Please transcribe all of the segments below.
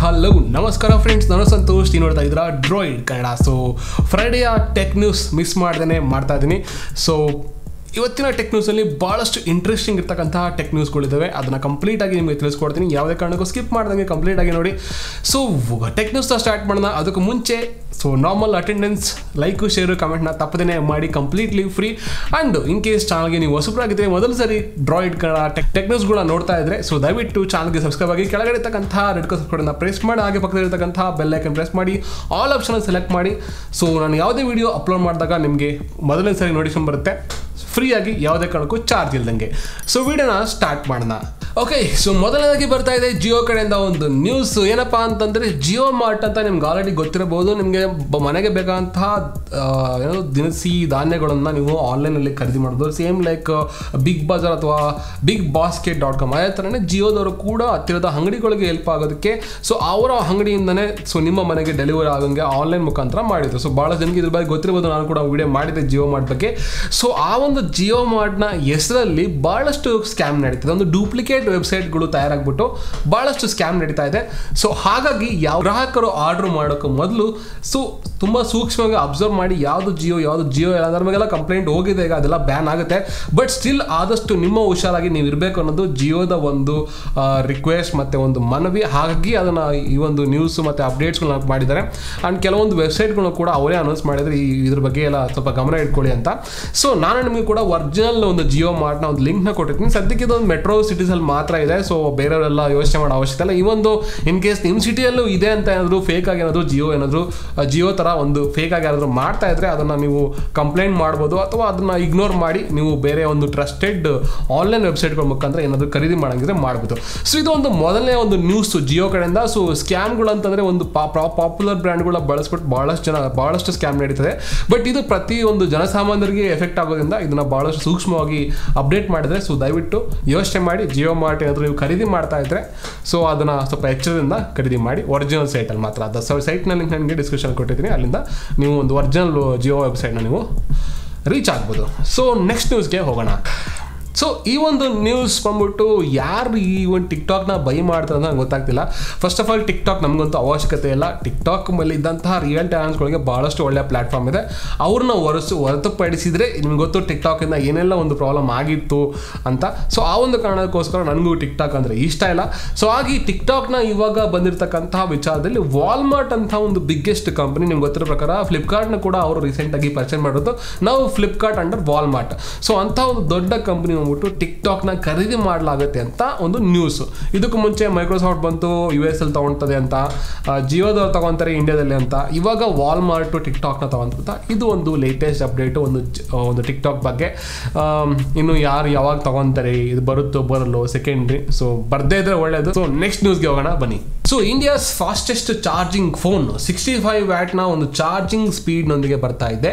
hello ನಮಸ್ಕಾರ friends ನಾನು ಸಂತೋಷ್ ನೀವು ನೋಡ್ತಾ ಇದ್ದೀರಾ ಡ್ರಾಯ್ಡ್ ಕನ್ನಡ ಸೊ ಫ್ರೈಡೆಯ ಟೆಕ್ ನ್ಯೂಸ್ ಮಿಸ್ ಮಾಡ್ದೇ ಮಾಡ್ತಾ ಇದ್ದೀನಿ ಸೊ ಇವತ್ತಿನ ಟೆಕ್ ನ್ಯೂಸಲ್ಲಿ ಭಾಳಷ್ಟು ಇಂಟ್ರೆಸ್ಟಿಂಗ್ ಇರ್ತಕ್ಕಂತಹ ಟೆಕ್ ನ್ಯೂಸ್ಗಳಿದ್ದಾವೆ ಅದನ್ನು ಕಂಪ್ಲೀಟಾಗಿ ನಿಮಗೆ ತಿಳಿಸ್ಕೊಡ್ತೀನಿ ಯಾವುದೇ ಕಾರಣಕ್ಕೂ ಸ್ಕಿಪ್ ಮಾಡ್ದಂಗೆ ಕಂಪ್ಲೀಟಾಗಿ ನೋಡಿ ಸೊ ಟೆಕ್ ನ್ಯೂಸ್ನ ಸ್ಟಾರ್ಟ್ ಮಾಡೋಣ ಅದಕ್ಕೆ ಮುಂಚೆ so normal attendance like share ಕಮೆಂಟ್ನ ತಪ್ಪದೇ ಮಾಡಿ completely free and in case ಚಾನಲ್ಗೆ ನೀವು ಹೊಸಬರಾಗಿದ್ದರೆ ಮೊದಲು ಸರಿ ಡ್ರಾಯ್ಡ್ ಕನ್ನಡ ಟೆಕ್ ಟೆಕ್ ನ್ಯೂಸ್ಗಳನ್ನ ನೋಡ್ತಾ ಇದ್ರೆ ಸೊ ದಯವಿಟ್ಟು ಚಾನಲ್ಗೆ ಸಬ್ಸ್ಕ್ರೈಬ್ ಆಗಿ ಕೆಳಗಡೆ ಇರ್ತಕ್ಕಂಥ ರೆಡ್ ಕಲರ್ ಸಬ್ಸ್ಕ್ರೈಬ್ ಪ್ರೆಸ್ ಮಾಡಿ ಹಾಗೆ ಪಕ್ಕದಲ್ಲಿರ್ತಕ್ಕಂಥ ಬೆಲ್ ಐಕನ್ ಪ್ರೆಸ್ ಮಾಡಿ ಆಲ್ ಆಪ್ಷನ್ ಸೆಲೆಕ್ಟ್ ಮಾಡಿ ಸೊ ನಾನು ಯಾವುದೇ ವಿಡಿಯೋ ಅಪ್ಲೋಡ್ ಮಾಡಿದಾಗ ನಿಮಗೆ ಮೊದಲನೇ ಸರಿ ನೋಟಿಫಿಕೇಶನ್ ಬರುತ್ತೆ ಫ್ರೀಯಾಗಿ ಯಾವುದೇ ಕಾರಣಕ್ಕೂ ಚಾರ್ಜ್ ಇಲ್ದಂಗೆ ಸೊ ವಿಡಿಯೋನ ಸ್ಟಾರ್ಟ್ ಮಾಡೋಣ ಓಕೆ ಸೊ ಮೊದಲನೇದಾಗಿ ಬರ್ತಾ ಇದೆ ಜಿಯೋ ಕಡೆಯಿಂದ ಒಂದು ನ್ಯೂಸ್ ಏನಪ್ಪಾ ಅಂತಂದ್ರೆ ಜಿಯೋ ಮಾರ್ಟ್ ಅಂತ ನಿಮ್ಗೆ ಆಲ್ರೆಡಿ ಗೊತ್ತಿರಬಹುದು ನಿಮಗೆ ಬ- ಮನೆಗೆ ಬೇಕಾದಂತಹ ಆ, ಏನೋ ದಿನಸಿ ಧಾನ್ಯಗಳನ್ನು ನೀವು ಆನ್ಲೈನಲ್ಲಿ ಖರೀದಿ ಮಾಡೋದು ಸೇಮ್ ಲೈಕ್ ಬಿಗ್ ಬಜಾರ್ ಅಥವಾ ಬಿಗ್ ಬಾಸ್ಕೆಟ್ ಡಾಟ್ ಕಾಮ್ ಅದೇ ಥರನೇ ಜಿಯೋದವರು ಕೂಡ ಹತ್ತಿರದ ಅಂಗಡಿಗಳಿಗೆ ಹೆಲ್ಪ್ ಆಗೋದಕ್ಕೆ ಸೊ ಅವರ ಅಂಗಡಿಯಿಂದನೇ ಸೊ ನಿಮ್ಮ ಮನೆಗೆ ಡೆಲಿವರಿ ಆಗೋಂಗೆ ಆನ್ಲೈನ್ ಮುಖಾಂತರ ಮಾಡಿದ್ರು ಸೊ ಭಾಳ ಜನಕ್ಕೆ ಇದ್ರ ಬಗ್ಗೆ ಗೊತ್ತಿರ್ಬೋದು ನಾನು ಕೂಡ ವಿಡಿಯೋ ಮಾಡಿದ್ದೆ ಜಿಯೋ ಮಾರ್ಟ್ ಬಗ್ಗೆ ಸೊ ಆ ಒಂದು ಜಿಯೋ ಮಾರ್ಟ್ನ ಹೆಸರಲ್ಲಿ ಭಾಳಷ್ಟು ಸ್ಕ್ಯಾಮ್ ನಡೀತಿದೆ ಒಂದು ಡೂಪ್ಲಿಕೇಟ್ ವೆಬ್ಸೈಟ್ಗಳು ತಯಾರಾಗ್ಬಿಟ್ಟು ಭಾಳಷ್ಟು ಸ್ಕ್ಯಾಮ್ ನಡೀತಾ ಇದೆ ಸೊ ಹಾಗಾಗಿ ಯಾವ ಗ್ರಾಹಕರು ಆರ್ಡರ್ ಮಾಡೋಕೆ ಮೊದಲು ಸೊ ತುಂಬ ಸೂಕ್ಷ್ಮವಾಗಿ ಅಬ್ಸರ್ವ್ ಮಾಡಿ ಯಾವುದು ಜಿಯೋ ಯಾವುದು ಜಿಯೋ ಇಲ್ಲ ಅದ್ರ ಮೇಲೆಲ್ಲ ಕಂಪ್ಲೇಂಟ್ ಹೋಗಿದೆ ಈಗ ಅದೆಲ್ಲ ಬ್ಯಾನ್ ಆಗುತ್ತೆ ಬಟ್ ಸ್ಟಿಲ್ ಆದಷ್ಟು ನಿಮ್ಮ ಹುಷಾರಾಗಿ ನೀವು ಇರಬೇಕು ಅನ್ನೋದು ಜಿಯೋದ ಒಂದು ರಿಕ್ವೆಸ್ಟ್ ಮತ್ತು ಒಂದು ಮನವಿ ಹಾಗಾಗಿ ಅದನ್ನು ಈ ಒಂದು ನ್ಯೂಸ್ ಮತ್ತು ಅಪ್ಡೇಟ್ಸ್ಗಳನ್ನ ಮಾಡಿದ್ದಾರೆ ಆ್ಯಂಡ್ ಕೆಲವೊಂದು ವೆಬ್ಸೈಟ್ಗಳನ್ನ ಕೂಡ ಅವರೇ ಅನೌನ್ಸ್ ಮಾಡಿದರೆ ಈ ಇದ್ರ ಬಗ್ಗೆ ಎಲ್ಲ ಸ್ವಲ್ಪ ಗಮನ ಇಟ್ಕೊಳ್ಳಿ ಅಂತ ಸೊ ನಾನು ನಿಮಗೆ ಕೂಡ ಒರಿಜಿನಲ್ ಒಂದು ಜಿಯೋ ಮಾರ್ಟ್ನ ಒಂದು ಲಿಂಕ್ನ ಕೊಟ್ಟಿರ್ತೀನಿ ಸದ್ಯಕ್ಕೆ ಇದೊಂದು ಮೆಟ್ರೋ ಸಿಟೀಸಲ್ಲಿ ಮಾತ್ರ ಇದೆ ಸೊ ಬೇರೆಯವರೆಲ್ಲ ಯೋಚನೆ ಮಾಡೋ ಅವಶ್ಯಕತೆ ಇಲ್ಲ ಈ ಒಂದು ಇನ್ ಕೇಸ್ ನಿಮ್ಮ ಸಿಟಿಯಲ್ಲೂ ಇದೆ ಅಂತ ಏನಾದರೂ ಫೇಕ್ ಆಗಿ ಏನಾದರೂ ಜಿಯೋ ಏನಾದರೂ ಜಿಯೋ ಥರ ಒಂದು ಫೇಕ್ ಆಗಿ ಏನಾದರೂ ಮಾಡ್ತಾ ಇದ್ರೆ ಅದನ್ನು ನೀವು ಕಂಪ್ಲೇಂಟ್ ಮಾಡ್ಬೋದು ಅಥವಾ ಅದನ್ನು ಇಗ್ನೋರ್ ಮಾಡಿ ನೀವು ಬೇರೆ ಒಂದು ಟ್ರಸ್ಟೆಡ್ ಆನ್ಲೈನ್ ವೆಬ್ಸೈಟ್ಗಳ ಮುಖಾಂತರ ಏನಾದರೂ ಖರೀದಿ ಮಾಡಂಗಿದ್ರೆ ಮಾಡ್ಬೋದು ಸೊ ಇದು ಒಂದು ಮೊದಲನೇ ಒಂದು ನ್ಯೂಸ್ ಜಿಯೋ ಕಡೆಯಿಂದ ಸೊ ಸ್ಕ್ಯಾಮ್ಗಳು ಅಂತಂದರೆ ಒಂದು ಪಾಪ್ಯುಲರ್ ಬ್ರ್ಯಾಂಡ್ಗಳ ಬಳಸ್ಬಿಟ್ಟು ಭಾಳಷ್ಟು ಜನ ಭಾಳಷ್ಟು ಸ್ಕ್ಯಾಮ್ ನಡೀತದೆ ಬಟ್ ಇದು ಪ್ರತಿ ಒಂದು ಜನಸಾಮಾನ್ಯರಿಗೆ ಎಫೆಕ್ಟ್ ಆಗೋದ್ರಿಂದ ಇದನ್ನು ಭಾಳಷ್ಟು ಸೂಕ್ಷ್ಮವಾಗಿ ಅಪ್ಡೇಟ್ ಮಾಡಿದರೆ ಸೊ ದಯವಿಟ್ಟು ಯೋಚನೆ ಮಾಡಿ ಜಿಯೋ ಮಾರ್ಟ್ ಏನಾದರೂ ನೀವು ಖರೀದಿ ಮಾಡ್ತಾ ಇದ್ರೆ ಸೊ ಅದನ್ನು ಸ್ವಲ್ಪ ಎಚ್ಚರದಿಂದ ಖರೀದಿ ಮಾಡಿ ಒರಿಜಿನಲ್ ಸೈಟಲ್ಲಿ ಮಾತ್ರ ಅದು ಸೈಟ್ನ ಲಿಂಕ್ ನನಗೆ ಡಿಸ್ಕ್ರಿಪ್ಷನ್ ಕೊಟ್ಟಿದ್ದೀನಿ ಅಲ್ಲಿಂದ ನೀವು ಒಂದು ಒರಿಜಿನಲ್ ಜಿಯೋ ವೆಬ್ಸೈಟ್ನ ನೀವು ರೀಚ್ ಆಗ್ಬೋದು ಸೊ ನೆಕ್ಸ್ಟ್ ನ್ಯೂಸ್ಗೆ ಹೋಗೋಣ ಸೊ ಈ ಒಂದು ನ್ಯೂಸ್ ಬಂದ್ಬಿಟ್ಟು ಯಾರು ಈ ಒಂದು ಟಿಕ್ಟಾಕ್ನ ಬೈ ಮಾಡ್ತಾರೆ ಅಂತ ನಂಗೆ ಗೊತ್ತಾಗ್ತಿಲ್ಲ ಫಸ್ಟ್ ಆಫ್ ಆಲ್ ಟಿಕ್ಟಾಕ್ ನಮಗಂತೂ ಅವಶ್ಯಕತೆ ಇಲ್ಲ ಟಿಕ್ಟಾಕ್ ಮೇಲೆ ಇದ್ದಂತಹ ರಿಯಲ್ ಡ್ಯಾನ್ಸ್ಗಳಿಗೆ ಭಾಳಷ್ಟು ಒಳ್ಳೆಯ ಪ್ಲ್ಯಾಟ್ಫಾರ್ಮ್ ಇದೆ ಅವ್ರನ್ನ ಹೊರಸು ಹೊರತುಪಡಿಸಿದರೆ ನಿಮ್ಗೆ ಗೊತ್ತು ಟಿಕ್ಟಾಕಿಂದ ಏನೆಲ್ಲ ಒಂದು ಪ್ರಾಬ್ಲಮ್ ಆಗಿತ್ತು ಅಂತ ಸೊ ಆ ಒಂದು ಕಾರಣಕ್ಕೋಸ್ಕರ ನನಗೂ ಟಿಕ್ಟಾಕ್ ಅಂದರೆ ಇಷ್ಟ ಇಲ್ಲ ಸೊ ಹಾಗೆ ಟಿಕ್ಟಾಕ್ನ ಇವಾಗ ಬಂದಿರತಕ್ಕಂತಹ ವಿಚಾರದಲ್ಲಿ ವಾಲ್ಮಾರ್ಟ್ ಅಂತ ಒಂದು ಬಿಗ್ಗೆಸ್ಟ್ ಕಂಪನಿ ನಿಮ್ಗೆ ಗೊತ್ತಿರೋ ಪ್ರಕಾರ ಫ್ಲಿಪ್ಕಾರ್ಟ್ನ ಕೂಡ ಅವರು ರೀಸೆಂಟಾಗಿ ಪರ್ಚೇಸ್ ಮಾಡೋದು ನಾವು ಫ್ಲಿಪ್ಕಾರ್ಟ್ ಅಂಡರ್ ವಾಲ್ಮಾರ್ಟ್ ಸೊ ಅಂಥ ಒಂದು ದೊಡ್ಡ ಕಂಪನಿ ಬಂದ್ಬಿಟ್ಟು ಟಿಕ್ಟಾಕ್ನ ಖರೀದಿ ಮಾಡಲಾಗುತ್ತೆ ಅಂತ ಒಂದು ನ್ಯೂಸ್ ಇದಕ್ಕೂ ಮುಂಚೆ ಮೈಕ್ರೋಸಾಫ್ಟ್ ಬಂತು ಯು ಎಸ್ ಅಲ್ಲಿ ತಗೊಳ್ತದೆ ಅಂತ ಜಿಯೋದವ್ರು ತಗೊಂತಾರೆ ಇಂಡಿಯಾದಲ್ಲಿ ಅಂತ ಇವಾಗ ವಾಲ್ಮಾರ್ಟು ಟಿಕ್ಟಾಕ್ನ ತಗೊಂತ ಇದು ಒಂದು ಲೇಟೆಸ್ಟ್ ಅಪ್ಡೇಟು ಒಂದು ಜ- ಒಂದು ಟಿಕ್ಟಾಕ್ ಬಗ್ಗೆ ಆಮ್, ಇನ್ನು ಯಾರು ಯಾವಾಗ ತಗೊಂತಾರೆ ಇದು ಬರುತ್ತೋ ಬರಲ್ಲೋ ಸೆಕೆಂಡ್ರಿ ಸೊ ಬರ್ದೇ ಇದ್ರೆ ಒಳ್ಳೇದು ಸೊ ನೆಕ್ಸ್ಟ್ ನ್ಯೂಸ್ಗೆ ಹೋಗೋಣ ಬನ್ನಿ so India's fastest charging phone sixty five ವ್ಯಾಟ್ನ ಒಂದು ಚಾರ್ಜಿಂಗ್ ಸ್ಪೀಡ್ನೊಂದಿಗೆ ಬರ್ತಾ ಇದೆ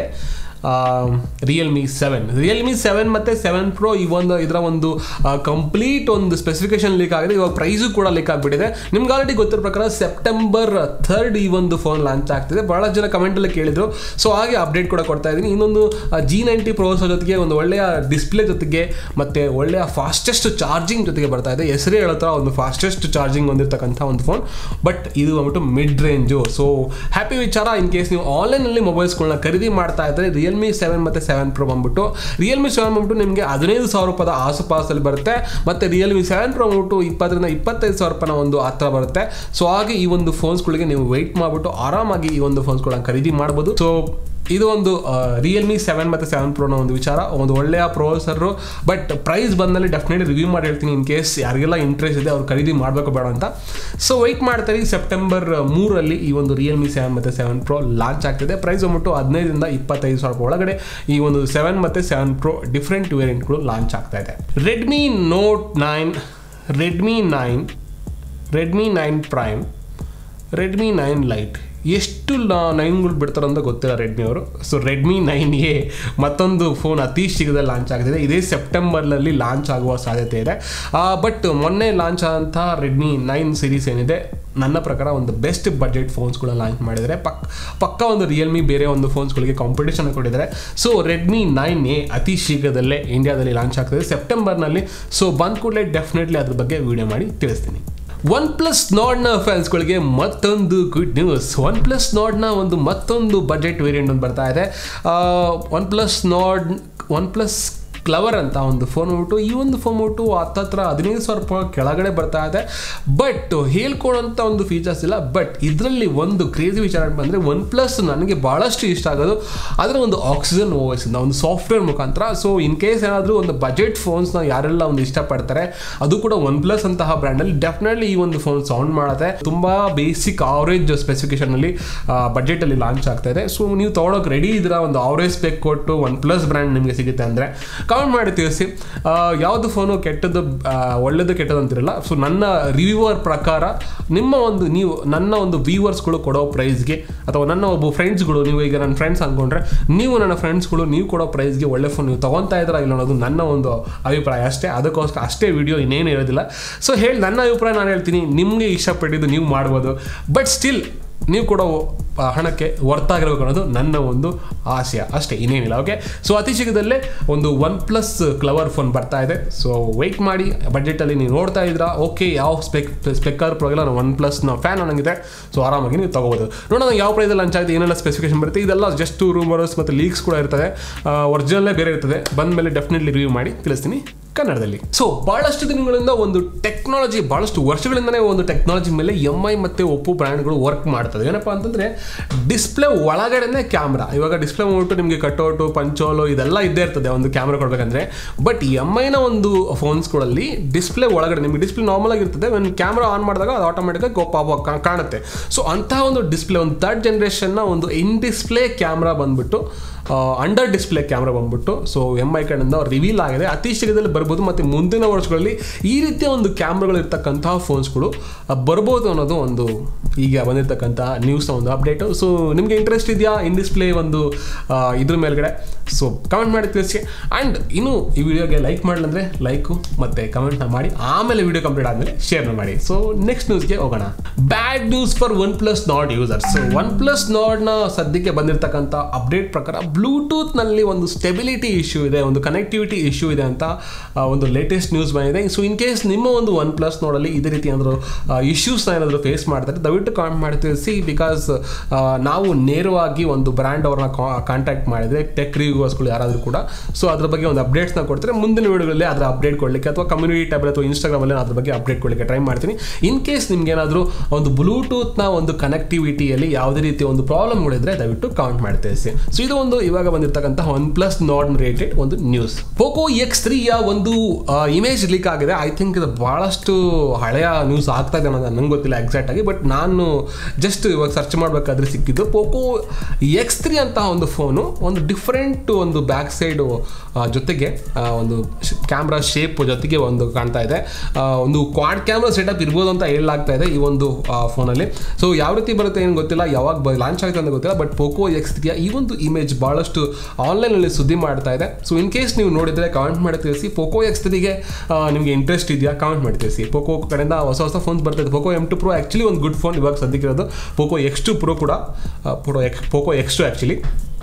ರಿಯಲ್ಮಿ ಸೆವೆನ್ ರಿಯಲ್ಮಿ ಸೆವೆನ್ ಮತ್ತು ಸೆವೆನ್ ಪ್ರೋ ಈ ಒಂದು ಇದರ ಒಂದು ಕಂಪ್ಲೀಟ್ ಒಂದು ಸ್ಪೆಸಿಫಿಕೇಶನ್ ಲೀಕ್ ಆಗಿದೆ ಇವಾಗ ಪ್ರೈಸು ಕೂಡ ಲೀಕ್ ಆಗಿಬಿಟ್ಟಿದೆ ನಿಮ್ಗೆ ಆಲ್ರೆಡಿ ಗೊತ್ತಿರೋ ಪ್ರಕಾರ ಸೆಪ್ಟೆಂಬರ್ ಥರ್ಡ್ ಈ ಒಂದು ಫೋನ್ ಲಾಂಚ್ ಆಗ್ತಿದೆ ಭಾಳ ಜನ ಕಮೆಂಟಲ್ಲಿ ಕೇಳಿದ್ರು ಸೊ ಹಾಗೆ ಅಪ್ಡೇಟ್ ಕೂಡ ಕೊಡ್ತಾ ಇದ್ದೀನಿ ಇನ್ನೊಂದು ಜಿ ನೈಂಟಿ ಪ್ರೋಸರ್ ಜೊತೆಗೆ ಒಂದು ಒಳ್ಳೆಯ ಡಿಸ್ಪ್ಲೇ ಜೊತೆಗೆ ಮತ್ತು ಒಳ್ಳೆಯ ಫಾಸ್ಟೆಸ್ಟ್ ಚಾರ್ಜಿಂಗ್ ಜೊತೆಗೆ ಬರ್ತಾ ಇದೆ ಹೆಸರೇ ಹೇಳೋ ಥರ ಒಂದು ಫಾಸ್ಟೆಸ್ಟ್ ಚಾರ್ಜಿಂಗ್ ಹೊಂದಿರತಕ್ಕಂಥ ಒಂದು ಫೋನ್ ಬಟ್ ಇದು ಬಂದ್ಬಿಟ್ಟು ಮಿಡ್ ರೇಂಜು ಸೊ ಹ್ಯಾಪಿ ವಿಚಾರ ಇನ್ ಕೇಸ್ ನೀವು ಆನ್ಲೈನಲ್ಲಿ ಮೊಬೈಲ್ಸ್ಗಳನ್ನ ಖರೀದಿ ಮಾಡ್ತಾ ಇದ್ದರೆ ರಿಯಲ್ಮಿ ಸೆವೆನ್ ಮತ್ತು ಸೆವೆನ್ ಪ್ರೋ ಬಂದ್ಬಿಟ್ಟು ರಿಯಲ್ಮಿ ಸೆವೆನ್ ಬಂದ್ಬಿಟ್ಟು ನಿಮಗೆ ಹದಿನೈದು ಸಾವಿರ ರೂಪಾಯಿ ಆಸುಪಾಸಲ್ಲಿ ಬರುತ್ತೆ ಮತ್ತು ರಿಯಲ್ಮಿ ಸೆವೆನ್ ಪ್ರೋ ಬಂದ್ಬಿಟ್ಟು ಇಪ್ಪತ್ತರಿಂದ ಇಪ್ಪತ್ತೈದು ಸಾವಿರ ರೂಪಾಯಿನ ಒಂದು ಹತ್ರ ಬರುತ್ತೆ ಸೊ ಹಾಗೆ ಈ ಒಂದು ಫೋನ್ಸ್ಗಳಿಗೆ ನೀವು ವೆಯ್ಟ್ ಮಾಡಿಬಿಟ್ಟು ಆರಾಮಾಗಿ ಈ ಒಂದು ಫೋನ್ಸ್ಗಳನ್ನ ಖರೀದಿ ಮಾಡ್ಬೋದು ಸೊ ಇದು ಒಂದು ರಿಯಲ್ಮಿ ಸೆವೆನ್ ಮತ್ತು ಸೆವೆನ್ ಪ್ರೋನ ಒಂದು ವಿಚಾರ ಒಂದು ಒಳ್ಳೆಯ ಪ್ರೋಸರು ಬಟ್ ಪ್ರೈಸ್ ಬಂದಲ್ಲಿ ಡೆಫಿನೆಟ್ಲಿ ರಿವ್ಯೂ ಮಾಡಿ ಹೇಳ್ತೀನಿ ಇನ್ ಕೇಸ್ ಯಾರಿಗೆಲ್ಲ ಇಂಟ್ರೆಸ್ಟ್ ಇದೆ ಅವ್ರು ಖರೀದಿ ಮಾಡಬೇಕು ಬೇಡ ಅಂತ ಸೊ ವೆಯ್ಟ್ ಮಾಡ್ತಾರೆ ಸೆಪ್ಟೆಂಬರ್ ಮೂರಲ್ಲಿ ಈ ಒಂದು ರಿಯಲ್ಮಿ ಸೆವೆನ್ ಮತ್ತು ಸೆವೆನ್ ಪ್ರೋ ಲಾಂಚ್ ಆಗ್ತಿದೆ ಪ್ರೈಸ್ ಬಂದ್ಬಿಟ್ಟು ಹದಿನೈದರಿಂದ ಇಪ್ಪತ್ತೈದು ಸಾವಿರ ರೂಪಾಯಿ ಒಳಗಡೆ ಈ ಒಂದು ಸೆವೆನ್ ಮತ್ತು ಸೆವೆನ್ ಪ್ರೋ ಡಿಫ್ರೆಂಟ್ ವೇರಿಯಂಟ್ಗಳು ಲಾಂಚ್ ಆಗ್ತಾ ಇದೆ Redmi note nine Redmi nine Redmi nine prime Redmi nine lite ಎಷ್ಟು ನೈನ್ಗಳು ಬಿಡ್ತಾರೆ ಅಂತ ಗೊತ್ತಿಲ್ಲ ರೆಡ್ಮಿ ಅವರು ಸೊ ರೆಡ್ಮಿ ನೈನ್ ಎ ಮತ್ತೊಂದು ಫೋನ್ ಅತಿ ಶೀಘ್ರದಲ್ಲಿ ಲಾಂಚ್ ಆಗ್ತಿದೆ ಇದೇ ಸೆಪ್ಟೆಂಬರ್ನಲ್ಲಿ ಲಾಂಚ್ ಆಗುವ ಸಾಧ್ಯತೆ ಇದೆ ಬಟ್ ಮೊನ್ನೆ ಲಾಂಚ್ ಆದಂಥ ರೆಡ್ಮಿ ನೈನ್ ಸೀರೀಸ್ ಏನಿದೆ ನನ್ನ ಪ್ರಕಾರ ಒಂದು ಬೆಸ್ಟ್ ಬಡ್ಜೆಟ್ ಫೋನ್ಸ್ಗಳನ್ನ ಲಾಂಚ್ ಮಾಡಿದರೆ ಪಕ್ ಪಕ್ಕ ಒಂದು ರಿಯಲ್ಮಿ ಬೇರೆ ಒಂದು ಫೋನ್ಸ್ಗಳಿಗೆ ಕಾಂಪಿಟೇಷನ್ ಕೊಟ್ಟಿದ್ದಾರೆ ಸೊ ರೆಡ್ಮಿ ನೈನ್ ಎ ಅತಿ ಶೀಘ್ರದಲ್ಲೇ ಇಂಡಿಯಾದಲ್ಲಿ ಲಾಂಚ್ ಆಗ್ತದೆ ಸೆಪ್ಟೆಂಬರ್ನಲ್ಲಿ ಸೊ ಬಂದ ಕೂಡಲೇ ಡೆಫಿನೆಟ್ಲಿ ಅದ್ರ ಬಗ್ಗೆ ವಿಡಿಯೋ ಮಾಡಿ ತಿಳಿಸ್ತೀನಿ ಒನ್ ಪ್ಲಸ್ ನಾಡ್ನ ಫ್ಯಾನ್ಸ್ಗಳಿಗೆ ಮತ್ತೊಂದು ಗುಡ್ ನ್ಯೂಸ್ ಒನ್ ಪ್ಲಸ್ ನಾಡ್ನ ಒಂದು ಮತ್ತೊಂದು ಬಜೆಟ್ ವೇರಿಯಂಟ್ ಒಂದು ಬರ್ತಾ ಇದೆ OnePlus Nord OnePlus Clover ಅಂತ ಒಂದು ಫೋನ್ ಉಂಟು ಈ ಒಂದು ಫೋನ್ ಉಂಟು ಹತ್ತತ್ರ ಹದಿನೈದು ಸಾವಿರ ರೂಪಾಯಿ ಕೆಳಗಡೆ ಬರ್ತಾ ಇದೆ ಬಟ್ ಹೇಳ್ಕೊಡೋಂಥ ಒಂದು ಫೀಚರ್ಸ್ ಇಲ್ಲ ಬಟ್ ಇದರಲ್ಲಿ ಒಂದು ಕ್ರೇಜಿ ವಿಚಾರ ಬಂದರೆ ಒನ್ ಪ್ಲಸ್ ನನಗೆ ಭಾಳಷ್ಟು ಇಷ್ಟ ಆಗೋದು ಅದರ ಒಂದು ಆಕ್ಸಿಜನ್ ಓಎಸ್ ಒಂದು ಸಾಫ್ಟ್ವೇರ್ ಮುಖಾಂತರ ಸೊ ಇನ್ ಕೇಸ್ ಏನಾದರೂ ಒಂದು ಬಜೆಟ್ ಫೋನ್ಸ್ನ ಯಾರೆಲ್ಲ ಒಂದು ಇಷ್ಟಪಡ್ತಾರೆ ಅದು ಕೂಡ ಒನ್ ಪ್ಲಸ್ ಅಂತಹ ಬ್ರ್ಯಾಂಡಲ್ಲಿ ಡೆಫಿನೆಟ್ಲಿ ಈ ಒಂದು ಫೋನ್ ಸೌಂಡ್ ಮಾಡುತ್ತೆ ತುಂಬ ಬೇಸಿಕ್ ಆವರೇಜ್ ಸ್ಪೆಸಿಫಿಕೇಶನಲ್ಲಿ ಬಜೆಟಲ್ಲಿ ಲಾಂಚ್ ಆಗ್ತಾ ಇದೆ ಸೊ ನೀವು ತೊಗೊಳಕ್ಕೆ ರೆಡಿ ಇದ್ದೀರಾ ಒಂದು ಆವರೇಜ್ ಸ್ಪೆಕ್ ಕೊಟ್ಟು ಒನ್ ಪ್ಲಸ್ ಬ್ರ್ಯಾಂಡ್ ನಿಮಗೆ ಸಿಗುತ್ತೆ ಅಂದರೆ ಕಮೆಂಟ್ ಮಾಡಿ ತಿಳಿಸಿ ಆ, ಯಾವುದು ಫೋನು ಕೆಟ್ಟದ್ದು ಆ, ಒಳ್ಳೇದು ಕೆಟ್ಟದ್ದು ಅಂತಿರಲ್ಲ ಸೊ ನನ್ನ ರಿವ್ಯೂವರ್ ಪ್ರಕಾರ ನಿಮ್ಮ ಒಂದು ನೀವು ನನ್ನ ಒಂದು ವ್ಯೂವರ್ಸ್ಗಳು ಕೊಡೋ ಪ್ರೈಸ್ಗೆ ಅಥವಾ ನನ್ನ ಒಬ್ಬ ಫ್ರೆಂಡ್ಸ್ಗಳು ನೀವು ಈಗ ನನ್ನ ಫ್ರೆಂಡ್ಸ್ ಅಂದ್ಕೊಂಡ್ರೆ ನೀವು ನನ್ನ ಫ್ರೆಂಡ್ಸ್ಗಳು ನೀವು ಕೊಡೋ ಪ್ರೈಸ್ಗೆ ಒಳ್ಳೆ ಫೋನ್ ನೀವು ತೊಗೊತಾ ಇದ್ದೀರಾ ಇಲ್ಲ ಅನ್ನೋದು ನನ್ನ ಒಂದು ಅಭಿಪ್ರಾಯ ಅಷ್ಟೇ ಅದಕ್ಕೋಸ್ಕರ ಅಷ್ಟೇ ವಿಡಿಯೋ ಇನ್ನೇನು ಇರೋದಿಲ್ಲ ಸೊ ಹೇಳಿ ನನ್ನ ಅಭಿಪ್ರಾಯ ನಾನು ಹೇಳ್ತೀನಿ ನಿಮಗೆ ಇಷ್ಟಪಟ್ಟಿದ್ದು ನೀವು ಮಾಡ್ಬೋದು ಬಟ್ ಸ್ಟಿಲ್ ನೀವು ಕೊಡೋ ಆ, ಹಣಕ್ಕೆ ವರ್ತಾಗಿರ್ಬೇಕು ಅನ್ನೋದು ನನ್ನ ಒಂದು ಆಶಯ ಅಷ್ಟೇ ಇನ್ನೇನಿಲ್ಲ ಓಕೆ ಸೊ ಅತಿ ಶೀಘ್ರದಲ್ಲೇ ಒಂದು ಒನ್ ಪ್ಲಸ್ ಕ್ಲವರ್ ಫೋನ್ ಬರ್ತಾ ಇದೆ ಸೊ ವೆಯ್ಟ್ ಮಾಡಿ ಬಜೆಟಲ್ಲಿ ನೀವು ನೋಡ್ತಾ ಇದ್ದೀರಾ ಓಕೆ ಯಾವ ಸ್ಪೆಕ್ ಸ್ಪೆಕ್ಕರ್ ಪ್ರೋಗಿಲ್ಲ ನಾನು ಒನ್ ಪ್ಲಸ್ ನಾವು ಫ್ಯಾನ್ ಅನ್ನಂಗಿದೆ ಸೊ ಆರಾಮಾಗಿ ನೀವು ತಗೋಬೋದು ನೋಡೋಣ ಯಾವ ಪ್ರೈಸಲ್ಲಿ ಲಂಚ್ ಆಗುತ್ತೆ ಏನೆಲ್ಲ ಸ್ಪೆಸಿಫಿಕೇಶನ್ ಬರುತ್ತೆ ಇದೆಲ್ಲ ಜಸ್ಟ್ ರೂಮರ್ಸ್ ಮತ್ತು ಲೀಕ್ಸ್ ಕೂಡ ಇರ್ತದೆ ಒರಿಜಿನಲ್ಲೇ ಬೇರೆ ಇರ್ತದೆ ಬಂದ ಮೇಲೆ ಡೆಫಿನೆಟ್ಲಿ ರಿವ್ಯೂ ಮಾಡಿ ತಿಳಿಸ್ತೀನಿ ಕನ್ನಡದಲ್ಲಿ ಸೊ ಬಹಳಷ್ಟು ದಿನಗಳಿಂದ ಒಂದು ಟೆಕ್ನಾಲಜಿ ಬಹಳಷ್ಟು ವರ್ಷಗಳಿಂದನೇ ಒಂದು ಟೆಕ್ನಾಲಜಿ ಮೇಲೆ ಎಮ್ ಐ ಮತ್ತು ಒಪ್ಪೋ ಬ್ರ್ಯಾಂಡ್ಗಳು ವರ್ಕ್ ಮಾಡ್ತದೆ ಏನಪ್ಪ ಅಂತಂದರೆ ಡಿಸ್ಪ್ಲೇ ಒಳಗಡೆನೆ ಕ್ಯಾಮ್ರಾ ಇವಾಗ ಡಿಸ್ಪ್ಲೇ ಮಾಡ್ಬಿಟ್ಟು ನಿಮಗೆ ಕಟೌಟು ಪಂಚೋಲು ಇದೆಲ್ಲ ಇದ್ದೇ ಇರ್ತದೆ ಒಂದು ಕ್ಯಾಮ್ರಾ ಕೊಡಬೇಕಂದ್ರೆ ಬಟ್ ಎಮ್ ಐನ ಒಂದು ಫೋನ್ಸ್ಗಳಲ್ಲಿ ಡಿಸ್ಪ್ಲೇ ಒಳಗಡೆ ನಿಮಗೆ ಡಿಸ್ಪ್ಲೇ ನಾರ್ಮಲ್ ಆಗಿರ್ತದೆ ಒಂದು ಕ್ಯಾಮ್ರಾ ಆನ್ ಮಾಡಿದಾಗ ಅದು ಆಟೋಮೆಟಿಕಾಗಿ ಪಾಪ ಕಾಣುತ್ತೆ ಸೊ ಅಂತಹ ಒಂದು ಡಿಸ್ಪ್ಲೇ ಒಂದು ಥರ್ಡ್ ಜನ್ರೇಷನ್ನ ಒಂದು ಇನ್ ಡಿಸ್ಪ್ಲೇ ಕ್ಯಾಮ್ರಾ ಬಂದ್ಬಿಟ್ಟು ಅಂಡರ್ ಡಿಸ್ಪ್ಲೇ ಕ್ಯಾಮ್ರಾ ಬಂದ್ಬಿಟ್ಟು ಸೊ ಎಮ್ ಐ ಕಡೆಯಿಂದ ರಿವೀಲ್ ಆಗಿದೆ ಅತಿ ಶೀಘ್ರದಲ್ಲಿ ಬರ್ಬೋದು ಮತ್ತು ಮುಂದಿನ ವರ್ಷಗಳಲ್ಲಿ ಈ ರೀತಿಯ ಒಂದು ಕ್ಯಾಮ್ರಾಗಳು ಇರ್ತಕ್ಕಂತಹ ಫೋನ್ಸ್ಗಳು ಆ, ಬರ್ಬೋದು ಅನ್ನೋದು ಒಂದು ಈಗ ಬಂದಿರತಕ್ಕಂಥ ನ್ಯೂಸ್ನ ಒಂದು ಅಪ್ಡೇಟು ಸೊ ನಿಮಗೆ ಇಂಟ್ರೆಸ್ಟ್ ಇದೆಯಾ ಇನ್ ಡಿಸ್ಪ್ಲೇ ಒಂದು ಆ, ಇದ್ರ ಮೇಲ್ಗಡೆ ಸೊ ಕಮೆಂಟ್ ಮಾಡಿ ತಿಳಿಸಿ ಆ್ಯಂಡ್ ಇನ್ನು ಈ ವಿಡಿಯೋಗೆ ಲೈಕ್ ಮಾಡಲಂದ್ರೆ ಲೈಕು ಮತ್ತು ಕಮೆಂಟ್ನ ಮಾಡಿ ಆಮೇಲೆ ವಿಡಿಯೋ ಕಂಪ್ಲೀಟ್ ಆದಮೇಲೆ ಶೇರ್ನ ಮಾಡಿ ಸೊ ನೆಕ್ಸ್ಟ್ ನ್ಯೂಸ್ಗೆ ಹೋಗೋಣ bad news for OnePlus Nord users so OnePlus ನಾಡ್ನ ಸದ್ಯಕ್ಕೆ ಬಂದಿರತಕ್ಕಂಥ ಅಪ್ಡೇಟ್ ಪ್ರಕಾರ ಬ್ಲೂಟೂತ್ನಲ್ಲಿ ಒಂದು ಸ್ಟೆಬಿಲಿಟಿ ಇಶ್ಯೂ ಇದೆ ಒಂದು ಕನೆಕ್ಟಿವಿಟಿ ಇಶ್ಯೂ ಇದೆ ಅಂತ ಆ, ಒಂದು ಲೇಟೆಸ್ಟ್ ನ್ಯೂಸ್ ಬಂದಿದೆ ಸೊ ಇನ್ ಕೇಸ್ ನಿಮ್ಮ ಒಂದು ಒನ್ ಪ್ಲಸ್ ನೋಡಲ್ಲಿ ಇದೇ ರೀತಿ ಏನಾದರೂ ಇಶ್ಯೂಸ್ನ ಏನಾದರೂ ಫೇಸ್ ಮಾಡ್ತಾರೆ ದಯವಿಟ್ಟು ಕಾಮೆಂಟ್ ಮಾಡಿ ತಿಳಿಸಿ ಬಿಕಾಸ್ ನಾವು ನೇರವಾಗಿ ಒಂದು ಬ್ರ್ಯಾಂಡ್ ಅವ್ರನ್ನ ಕಾಂಟ್ಯಾಕ್ಟ್ ಮಾಡಿದರೆ ಟೆಕ್ ರಿವ್ಯೂವರ್ಸ್ಗಳು ಯಾರಾದರೂ ಕೂಡ ಸೊ ಅದ್ರ ಬಗ್ಗೆ ಒಂದು ಅಪ್ಡೇಟ್ಸ್ನ ಕೊಡ್ತಾರೆ ಮುಂದಿನ ವಿಡಿಯೋಗಳಲ್ಲಿ ಅದರ ಅಪ್ಡೇಟ್ ಕೊಡಲಿಕ್ಕೆ ಅಥವಾ ಕಮ್ಯುನಿಟಿ ಟ್ಯಾಬ್ ಅಥವಾ ಇನ್ಸ್ಟಾಗ್ರಾಮಲ್ಲಿ ಅದ್ರ ಬಗ್ಗೆ ಅಪ್ಡೇಟ್ ಕೊಡಲಿಕ್ಕೆ ಟ್ರೈ ಮಾಡ್ತೀನಿ ಇನ್ ಕೇಸ್ ನಿಮ್ಗೆ ಏನಾದರೂ ಒಂದು ಬ್ಲೂಟೂತ್ನ ಒಂದು ಕನೆಕ್ಟಿವಿಟಿಯಲ್ಲಿ ಯಾವುದೇ ರೀತಿಯ ಒಂದು ಪ್ರಾಬ್ಲಮ್ಗಳಿದ್ರೆ ದಯವಿಟ್ಟು ಕಾಮೆಂಟ್ ಮಾಡಿ ತಿಳಿಸಿ ಸೊ ಇದು ಒಂದು ಇವಾಗ ಬಂದಿರತಕ್ಕಂಥ ಒನ್ ಪ್ಲಸ್ ನಾಟ್ ರಿಲೇಟೆಡ್ ಒಂದು ನ್ಯೂಸ್ ಪೋಕೋ ಎಕ್ಸ್ ತ್ರೀಯ ಒಂದು ಇಮೇಜ್ ಲೀಕ್ ಆಗಿದೆ ಐ ಥಿಂಕ್ ಇದು ಬಹಳಷ್ಟು ಹಳೆಯ ನ್ಯೂಸ್ ಆಗ್ತಾ ಇದೆ ಅನ್ನೋದು ನಂಗೆ ಗೊತ್ತಿಲ್ಲ ಎಕ್ಸಾಕ್ಟ್ ಆಗಿ ಬಟ್ ನಾನು ಜಸ್ಟ್ ಇವಾಗ ಸರ್ಚ್ ಮಾಡಬೇಕಾದ್ರೆ ಸಿಕ್ಕಿದ್ದು ಪೋಕೋ ಎಕ್ಸ್ ತ್ರೀ ಅಂತ ಒಂದು ಫೋನು ಒಂದು ಡಿಫ್ರೆಂಟ್ ಒಂದು ಬ್ಯಾಕ್ ಸೈಡು ಜೊತೆಗೆ ಆ, ಒಂದು ಕ್ಯಾಮ್ರಾ ಶೇಪ್ ಜೊತೆಗೆ ಒಂದು ಕಾಣ್ತಾ ಇದೆ ಆ, ಒಂದು ಕ್ವಾಡ್ ಕ್ಯಾಮ್ರಾ ಸೆಟಪ್ ಇರ್ಬೋದು ಅಂತ ಹೇಳಲಾಗ್ತಾ ಇದೆ ಈ ಒಂದು ಫೋನಲ್ಲಿ ಸೊ ಯಾವ ರೀತಿ ಬರುತ್ತೆ ಏನು ಗೊತ್ತಿಲ್ಲ ಯಾವಾಗ ಲಾಂಚ್ ಆಗುತ್ತೆ ಅಂತ ಗೊತ್ತಿಲ್ಲ ಬಟ್ ಪೋಕೋ ಎಕ್ಸ್ ತ್ರೀಯ ಈ ಒಂದು ಇಮೇಜ್ ಭಾಳಷ್ಟು ಆನ್ಲೈನಲ್ಲಿ ಸುದ್ದಿ ಮಾಡ್ತಾ ಇದೆ ಸೊ ಇನ್ ಕೇಸ್ ನೀವು ನೋಡಿದರೆ ಕಾಮೆಂಟ್ ಮಾಡಿ ತಿಳಿಸಿ ಪೋಕೋ ಎಕ್ಸ್ ತ್ರೀಗೆ ನಿಮಗೆ ಇಂಟ್ರೆಸ್ಟ್ ಇದೆಯಾ ಕಾಮೆಂಟ್ ಮಾಡಿ ತಿಳಿಸಿ ಪೋಕೋ ಕಡೆಯಿಂದ ಹೊಸ ಹೊಸ ಫೋನ್ಸ್ ಬರ್ತಾ ಇದೆ Poco M two pro actually ಒಂದು ಗುಡ್ ಫೋನ್ ಇವಾಗ ಸದ್ಯಕ್ಕಿರೋದು ಪೋಕೋ ಎಕ್ಸ್ ಟು ಪ್ರೋ ಕೂಡ ಪೋಟೋ X Poco X two actually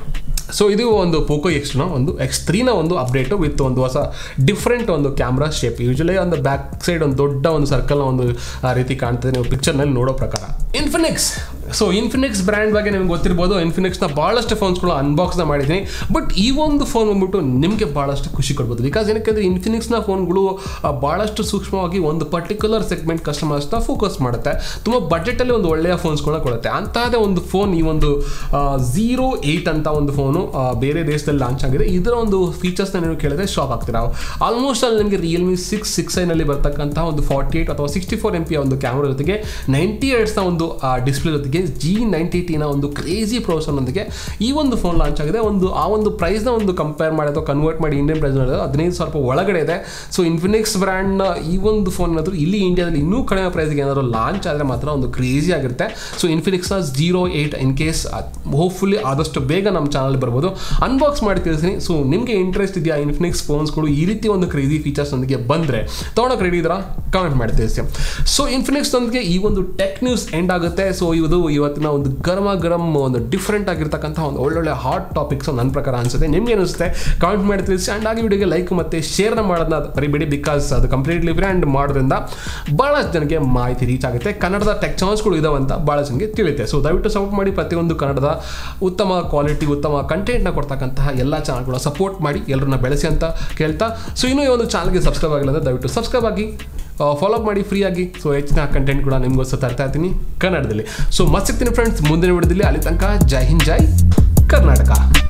so ಇದು ಒಂದು ಪೋಕೋ ಎಕ್ಸ್ನ ಒಂದು ಎಕ್ಸ್ ತ್ರೀನ ಒಂದು ಅಪ್ಡೇಟು ವಿತ್ ಒಂದು ಹೊಸ ಡಿಫ್ರೆಂಟ್ ಒಂದು ಕ್ಯಾಮ್ರಾ ಶೇಪ್ ಯೂಶಲಿ ಒಂದು ಬ್ಯಾಕ್ ಸೈಡ್ ಒಂದು ದೊಡ್ಡ ಒಂದು ಸರ್ಕಲ್ನ ಒಂದು ಆ ರೀತಿ ಕಾಣ್ತದೆ ನೀವು ಪಿಕ್ಚರ್ನಲ್ಲಿ ನೋಡೋ ಪ್ರಕಾರ ಇನ್ಫಿನಿಕ್ಸ್ ಸೊ ಇನ್ಫಿನಿಕ್ಸ್ ಬ್ರ್ಯಾಂಡ್ ಬಗ್ಗೆ ನಿಮ್ಗೆ ಗೊತ್ತಿರ್ಬೋದು ಇನ್ಫಿನಿಕ್ಸ್ನ ಭಾಳಷ್ಟು ಫೋನ್ಸ್ಗಳು ಅನ್ಬಾಕ್ಸ್ನ ಮಾಡಿದ್ದೀನಿ ಬಟ್ ಈ ಒಂದು ಫೋನ್ ಬಂದ್ಬಿಟ್ಟು ನಿಮಗೆ ಭಾಳಷ್ಟು ಖುಷಿ ಕೊಡ್ಬೋದು ಬಿಕಾಸ್ ಏನಕ್ಕೆ ಇನ್ಫಿನಿಕ್ಸ್ನ ಫೋನ್ಗಳು ಭಾಳಷ್ಟು ಸೂಕ್ಷ್ಮವಾಗಿ ಒಂದು ಪರ್ಟಿಕ್ಯುಲರ್ ಸೆಗ್ಮೆಂಟ್ ಕಸ್ಟಮರ್ಸ್ನ ಫೋಕಸ್ ಮಾಡುತ್ತೆ ತುಂಬ ಬಜೆಟಲ್ಲಿ ಒಂದು ಒಳ್ಳೆಯ ಫೋನ್ಸ್ಗಳನ್ನ ಕೊಡುತ್ತೆ ಅಂತಹದೇ ಒಂದು ಫೋನ್ ಈ ಒಂದು ಝೀರೋ ಏಯ್ಟ್ ಅಂತ ಒಂದು ಫೋನು ಬೇರೆ ದೇಶದಲ್ಲಿ ಲಾಂಚ್ ಆಗಿದೆ ಇದರ ಒಂದು ಫೀಚರ್ಸ್ನ ನೀವು ಕೇಳಿದ್ರೆ ಶಾಕ್ ಆಗ್ತೀರಾ ಆಲ್ಮೋಸ್ಟ್ ಅಲ್ಲಿ ನಿಮಗೆ ರಿಯಲ್ಮಿ ಸಿಕ್ಸ್ ಸಿಕ್ಸ್ ಐನಲ್ಲಿ ಬರ್ತಕ್ಕಂತಹ ಒಂದು ಫಾರ್ಟಿ ಏಯ್ಟ್ ಅಥವಾ ಸಿಕ್ಸ್ಟಿ ಫೋರ್ ಎಂ ಪಿಯ ಒಂದು ಕ್ಯಾಮ್ರಾ ಜೊತೆಗೆ ನೈಂಟಿ ಏಟ್ಸ್ನ ಒಂದು ಡಿಸ್ಪ್ಲೇ ಜೊತೆಗೆ ಜಿ ನೈಂಟಿ ಟಿನ ಒಂದು ಕ್ರೇಜಿ ಪ್ರೊಸೆಸರ್ನೊಂದಿಗೆ ಈ ಒಂದು ಫೋನ್ ಲಾಂಚ್ ಆಗಿದೆ ಒಂದು ಆ ಒಂದು ಪ್ರೈಸ್ನ ಒಂದು ಕಂಪೇರ್ ಮಾಡಿ ಅಥವಾ ಕನ್ವರ್ಟ್ ಮಾಡಿ ಇಂಡಿಯನ್ ಪ್ರೈಸ್ ಹದಿನೈದು ಸಾವಿರ ರೂಪಾಯಿ ಒಳಗಡೆ ಇದೆ ಸೊ ಇನ್ಫಿನಿಕ್ಸ್ ಬ್ರ್ಯಾಂಡ್ನ ಈ ಒಂದು ಫೋನ್ ಏನಾದರೂ ಇಲ್ಲಿ ಇಂಡಿಯಾದಲ್ಲಿ ಇನ್ನೂ ಕಡಿಮೆ ಪ್ರೈಸ್ಗೆ ಏನಾದರೂ ಲಾಂಚ್ ಆದರೆ ಮಾತ್ರ ಒಂದು ಕ್ರೇಜಿ ಆಗಿರುತ್ತೆ ಸೊ ಇನ್ಫಿನಿಕ್ಸ್ನ zero eight in case hopefully ಆದಷ್ಟು ಬೇಗ ನಮ್ಮ ಚಾನಲ್ ಬರ್ಬೋದು ಅನ್ಬಾಕ್ಸ್ ಮಾಡಿ ತಿಳಿಸ್ತೀನಿ ಸೊ ನಿಮಗೆ ಇಂಟ್ರೆಸ್ಟ್ ಇದೆಯಾ ಇನ್ಫಿನಿಕ್ಸ್ ಫೋನ್ಸ್ಗಳು ಈ ರೀತಿ ಒಂದು ಕ್ರೇಜಿ ಫೀಚರ್ಸ್ನೊಂದಿಗೆ ಬಂದರೆ ತೊಗೊಳಕ್ಕೆ ರೆಡಿ ಇದ್ದೀರಾ ಕಾಮೆಂಟ್ ಮಾಡಿ ತಿಳಿಸಿ ಸೊ ಇನ್ಫಿನಿಕ್ಸ್ನೊಂದಿಗೆ ಈ ಒಂದು ಟೆಕ್ ನ್ಯೂಸ್ ಎಂಡ್ ಆಗುತ್ತೆ ಸೊ ಇದು ಇವತ್ತಿನ ಒಂದು ಗರಮ ಗರಂ ಒಂದು ಡಿಫ್ರೆಂಟ್ ಆಗಿರ್ತಕ್ಕಂಥ ಒಂದು ಒಳ್ಳೊಳ್ಳೆ ಹಾಟ್ ಟಾಪಿಕ್ಸ್ ನನ್ನ ಪ್ರಕಾರ ಅನಿಸುತ್ತೆ ನಿಮ್ಗೆ ಅನಿಸುತ್ತೆ ಕಾಮೆಂಟ್ ಮಾಡಿ ತಿಳಿಸಿ ಆ್ಯಂಡ್ ಆಗಿ ವಿಡಿಯೋಗೆ ಲೈಕ್ ಮತ್ತು ಶೇರ್ನ ಮಾಡೋದನ್ನ ಮರಿಬೇಡಿ ಬಿಕಾಸ್ ಅದು ಕಂಪ್ಲೀಟ್ಲಿ ಫ್ರೀ ಆ್ಯಂಡ್ ಮಾಡೋದ್ರಿಂದ ಭಾಳಷ್ಟು ಜನಕ್ಕೆ ಮಾಹಿತಿ ರೀಚ್ ಆಗುತ್ತೆ ಕನ್ನಡದ ಟೆಕ್ ಚಾನ್ಸ್ಗಳು ಇದಾವಂತ ಭಾಳ ಜನಕ್ಕೆ ತಿಳಿಯುತ್ತೆ ಸೊ ದಯವಿಟ್ಟು ಸಪೋರ್ಟ್ ಮಾಡಿ ಪ್ರತಿಯೊಂದು ಕನ್ನಡದ ಉತ್ತಮ ಕ್ವಾಲಿಟಿ ಉತ್ತಮ ಕಂಟೆಂಟ್ನ ಕೊಡ್ತಕ್ಕಂತಹ ಎಲ್ಲ ಚಾನಲ್ಗಳ ಸಪೋರ್ಟ್ ಮಾಡಿ ಎಲ್ಲರನ್ನ ಬೆಳೆಸಿ ಅಂತ ಕೇಳ್ತಾ ಸೊ ಇನ್ನೂ ಈ ಒಂದು ಚಾನಲ್ಗೆ ಸಬ್ಸ್ಕ್ರೈಬ್ ಆಗಿಲ್ಲ ಅಂದರೆ ದಯವಿಟ್ಟು ಸಬ್ಸ್ಕ್ರೈಬ್ ಆಗಿ ಫಾಲೋ ಮಾಡಿ ಫ್ರೀಯಾಗಿ ಸೊ ಹೆಚ್ಚಿನ ಕಂಟೆಂಟ್ ಕೂಡ ನಿಮಗೋಸ್ಕರ ತರ್ತಾ ಇರ್ತೀನಿ ಕನ್ನಡದಲ್ಲಿ ಸೊ ಮಸ್ತ್ ಸಿಗ್ತೀನಿ ಫ್ರೆಂಡ್ಸ್ ಮುಂದಿನ ವಿಡಿಯೋದಲ್ಲಿ ಅಲ್ಲಿ ತನಕ ಜೈ ಹಿಂದ್ ಜೈ ಕರ್ನಾಟಕ